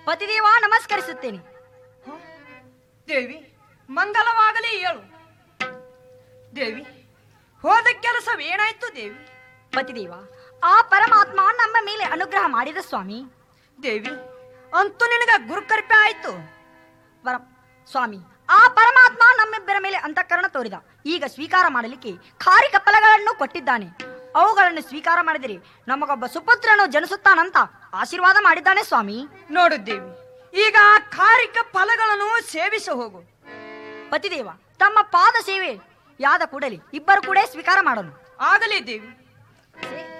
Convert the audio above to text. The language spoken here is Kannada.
ಪತಿದೇವ ನಮಸ್ಕರಿಸುತ್ತೇನೆ ಹ? ದೇವಿ ಮಂಗಲವಾಗಲಿ ಹೇಳು ದೇವಿ ಹೋದ ಕೆಲಸವೇನಾಯ್ತು ದೇವಿ ಪತಿದೇವ ಆ ಪರಮಾತ್ಮ ನಮ್ಮ ಮೇಲೆ ಅನುಗ್ರಹ ಮಾಡಿದ ಸ್ವಾಮಿ ದೇವಿ ಅಂತೂ ನಿನಗ ಗುರುಕರ್ಪೆ ಆಯ್ತು ಪರ ಸ್ವಾಮಿ ಆ ಪರಮಾತ್ಮ ನಮ್ಮಿಬ್ಬರ ಮೇಲೆ ಅಂತಃಕರಣ ತೋರಿದ ಈಗ ಸ್ವೀಕಾರ ಮಾಡಲಿಕ್ಕೆ ಖಾರಿ ಕಪ್ಪಲಗಳನ್ನು ಕೊಟ್ಟಿದ್ದಾನೆ ಅವುಗಳನ್ನು ಸ್ವೀಕಾರ ಮಾಡಿದರೆ ನಮಗೊಬ್ಬ ಸುಪುತ್ರನು ಜನಿಸುತ್ತಾನಂತ ಆಶೀರ್ವಾದ ಮಾಡಿದ್ದಾನೆ ಸ್ವಾಮಿ ನೋಡು ದೇವಿ ಈಗ ಆ ಕಾರಿಕ ಫಲಗಳನ್ನು ಸೇವಿಸಿ ಹೋಗು ಪತಿದೇವ ತಮ್ಮ ಪಾದ ಸೇವೆ ಯಾದ ಕೂಡಲೇ ಇಬ್ಬರು ಕೂಡ ಸ್ವೀಕಾರ ಮಾಡೋಣ ಆಗಲಿ ದೇವಿ